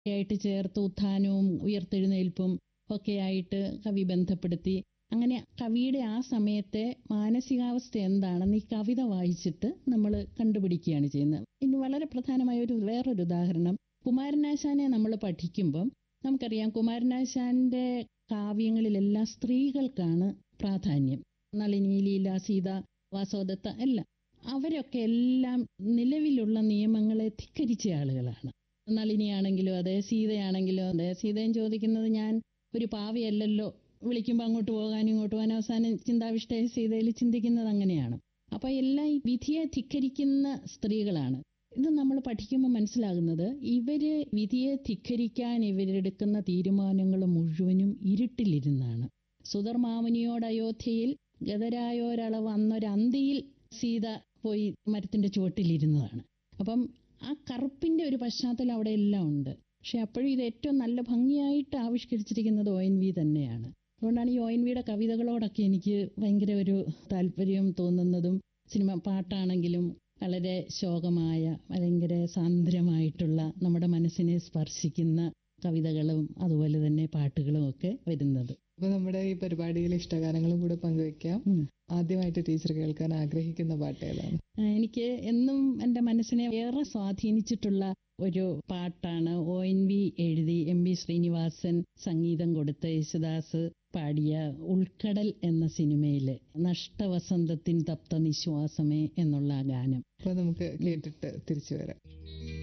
ആയിട്ട് ചേർത്ത് ഉത്ഥാനവും ഉയർത്തെഴുന്നേൽപ്പും ഒക്കെ ആയിട്ട് കവി ബന്ധപ്പെടുത്തി അങ്ങനെ കവിയുടെ ആ സമയത്തെ മാനസികാവസ്ഥ എന്താണെന്ന് ഈ കവിത വായിച്ചിട്ട് നമ്മൾ കണ്ടുപിടിക്കുകയാണ് ചെയ്യുന്നത് ഇനി വളരെ പ്രധാനമായ ഒരു വേറൊരു ഉദാഹരണം കുമാരനാശാനെ നമ്മൾ പഠിക്കുമ്പം നമുക്കറിയാം കുമാരനാശാന്റെ കാവ്യങ്ങളിലെല്ലാം സ്ത്രീകൾക്കാണ് പ്രാധാന്യം നളിനി ലീല സീത വാസോദത്ത എല്ലാം അവരൊക്കെ എല്ലാം നിലവിലുള്ള നിയമങ്ങളെ ധിക്കരിച്ച ആളുകളാണ് നളിനിയാണെങ്കിലും അതെ സീതയാണെങ്കിലും അതെ സീതയും ചോദിക്കുന്നത് ഞാൻ ഒരു പാവയല്ലല്ലോ വിളിക്കുമ്പോൾ അങ്ങോട്ട് പോകാനും ഇങ്ങോട്ട് പോകാനും അവസാനം ചിന്താവിഷ്ട സീതയിൽ ചിന്തിക്കുന്നത് അങ്ങനെയാണ് അപ്പൊ എല്ലാം ഈ വിധിയെ ധിക്കരിക്കുന്ന സ്ത്രീകളാണ് ഇത് നമ്മൾ പഠിക്കുമ്പോൾ മനസ്സിലാകുന്നത് ഇവര് വിധിയെ ധിക്കരിക്കാൻ ഇവരെടുക്കുന്ന തീരുമാനങ്ങൾ മുഴുവനും ഇരുട്ടിലിരുന്നാണ് സുധർമാമുനിയോട് അയോധ്യയിൽ ഗതരായോരളവ് അന്നൊരന്തിയിൽ സീത പോയി മരത്തിന്റെ ചുവട്ടിലിരുന്നതാണ് അപ്പം ആ കറുപ്പിന്റെ ഒരു പശ്ചാത്തലം അവിടെ എല്ലാം ഉണ്ട് പക്ഷെ അപ്പോഴും ഇത് ഏറ്റവും നല്ല ഭംഗിയായിട്ട് ആവിഷ്കരിച്ചിരിക്കുന്നത് ഒ എൻ വി തന്നെയാണ് അതുകൊണ്ടാണ് ഈ ഒ എൻ വിയുടെ കവിതകളോടൊക്കെ എനിക്ക് ഭയങ്കര ഒരു താല്പര്യം തോന്നുന്നതും സിനിമ പാട്ടാണെങ്കിലും വളരെ ശോകമായ ഭയങ്കര സാന്ദ്രമായിട്ടുള്ള നമ്മുടെ മനസ്സിനെ സ്പർശിക്കുന്ന കവിതകളും അതുപോലെ തന്നെ പാട്ടുകളും ഒക്കെ വരുന്നത് അപ്പൊ നമ്മുടെ ഈ പരിപാടിയിലെ ഇഷ്ടഗാനങ്ങളും കൂടെ പങ്കുവെക്കാം ഉം. ആദ്യമായിട്ട് ടീച്ചർ കേൾക്കാൻ ആഗ്രഹിക്കുന്ന പാട്ട് ഏതാണ് ആ, എനിക്ക് എന്നും എൻ്റെ മനസ്സിനെ ഏറെ സ്വാധീനിച്ചിട്ടുള്ള ഒരു പാട്ടാണ് ഒ എൻ വി എഴുതി എം വി ശ്രീനിവാസൻ സംഗീതം കൊടുത്ത യേശുദാസ് പാടിയ ഉൾക്കടൽ എന്ന സിനിമയിലെ നഷ്ടവസന്തത്തിൻ തപ്ത നിശ്വാസമേ എന്നുള്ള ആ ഗാനം അപ്പൊ നമുക്ക് കേട്ടിട്ട് തിരിച്ചു വരാം